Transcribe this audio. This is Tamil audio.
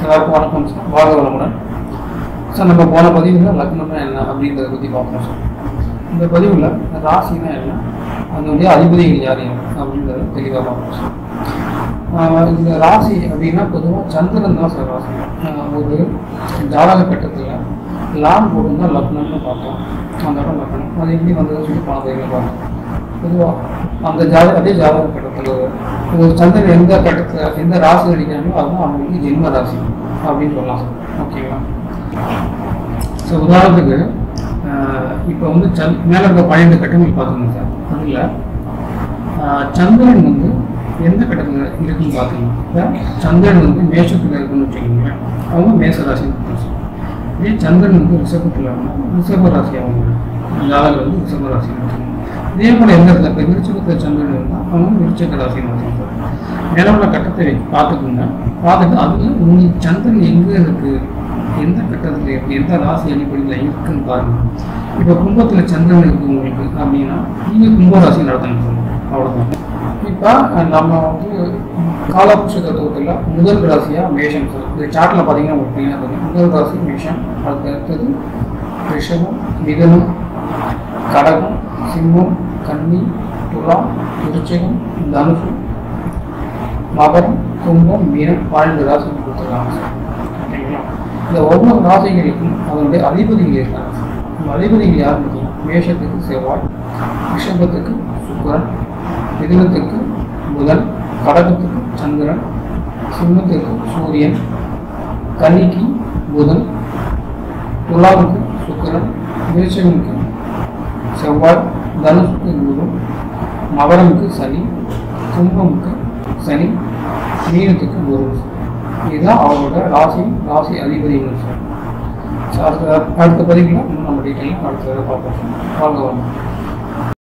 எல்லாருக்கும் வணக்கம் சார் வாழ்க வளமுடன் சார் நம்ம போன பதிவில் லக்னம்னா என்ன அப்படின்றத பற்றி பார்ப்போம் சார் இந்த பதிவில் ராசினா என்ன அதனுடைய அதிபதிகள் யார் யார் அப்படின்றத தெளிவாக பார்ப்போம் சார் ஆஹ் இந்த ராசி அப்படின்னா பொதுவாக சந்திரன் தான் சார் ராசி ஆஹ் ஒரு ஜாதக கட்டத்தில் லாம் போட்டுருந்தா லக்னம்னு பார்த்தோம் அந்த இடம் லக்னம் அது எப்படி வந்ததுன்னு சொல்லி போன பதிவில் பார்த்தோம் பொதுவாக அந்த ஜாத அதே ஜாதக கட்டத்தில் ஒரு சந்திரன் எந்த கட்டத்தில் எந்த ராசி அடிக்கிறாங்களோ அதுதான் அவங்களுக்கு ஜென்ம ராசி அப்படின்னு சொல்லலாம் சார் ஓகேங்களா ஸோ உதாரணத்துக்கு இப்போ வந்து சந்த் மேலே இருக்க பன்னெண்டு கட்டங்கள் பார்த்துக்கோங்க சார் அதில் சந்திரன் வந்து எந்த கட்டத்தில் இருக்குன்னு பார்த்தீங்கன்னா இப்போ சந்திரன் வந்து மேஷத்தில் இருக்குன்னு வச்சுக்கோங்களேன் அவங்க மேச ராசின்னு இருக்கும் சார் இதே சந்திரன் வந்து ரிஷபத்தில் ரிஷப ராசி அவங்க ஜாதகர் வந்து ரிஷப ராசின்னு வச்சுக்கோங்க இதே போல் எந்த இடத்துல இப்போ விருச்சகத்தில் சந்திரன் இருந்தால் அவங்க விருச்சக ராசின்னு வச்சுக்கோங்க சார் மேலே உள்ள கட்டத்தை பார்த்துக்கோங்க பார்த்துட்டு அதில் உங்களுக்கு சந்திரன் எங்கே இருக்குது எந்த கட்டத்தில் இருக்குது எந்த ராசி அடிப்படையில் இருக்குன்னு பாருங்க இப்போ கும்பத்தில் சந்திரன் இருக்குது உங்களுக்கு அப்படின்னா நீங்கள் கும்ப ராசி நடத்தணும் சொல்லணும் அவ்வளோதான் இப்போ நம்ம வந்து காலபுருஷ தத்துவத்தில் முதல் ராசியாக மேஷம் சார் இந்த சார்ட்டில் பார்த்தீங்கன்னா உங்களுக்கு clear ஆ தெரியும் முதல் ராசி மேஷம் அதுக்கு அடுத்தது ரிஷபம் மிதனம் கடகம் சிம்மம் கன்னி துலாம் விருச்சிகம் தனுசு மகரம் கும்பம் மீனம் பன்னெண்டு ராசி கொடுத்துருக்காங்க சார் ஓகேங்களா இந்த ஒவ்வொரு ராசிகளுக்கும் அதனுடைய அதிபதிகள் இருக்காங்க சார் இந்த அதிபதிகள் யாருன்னு பார்த்தீங்கன்னா மேஷத்துக்கு செவ்வாய் ரிஷபத்துக்கு சுக்கரன் மிதுனத்துக்கு புதன் கடகத்துக்கு சந்திரன் சிம்மத்துக்கு சூரியன் கன்னிக்கு புதன் துலாவுக்கு சுக்கரன் விருச்சகனுக்கு செவ்வாய் தனுஷுக்கு குரு மகரமுக்கு சனி கும்பமுக்கு சனி மீனத்துக்கு குரு இதுதான் அவரோட ராசி ராசி அதிபதிகள் சார் சார் அடுத்த அடுத்த பதிவில் இன்னும் நம்ம டீட்டெயிலாக அடுத்த பார்ப்போம் வாழ்க வளமுடன்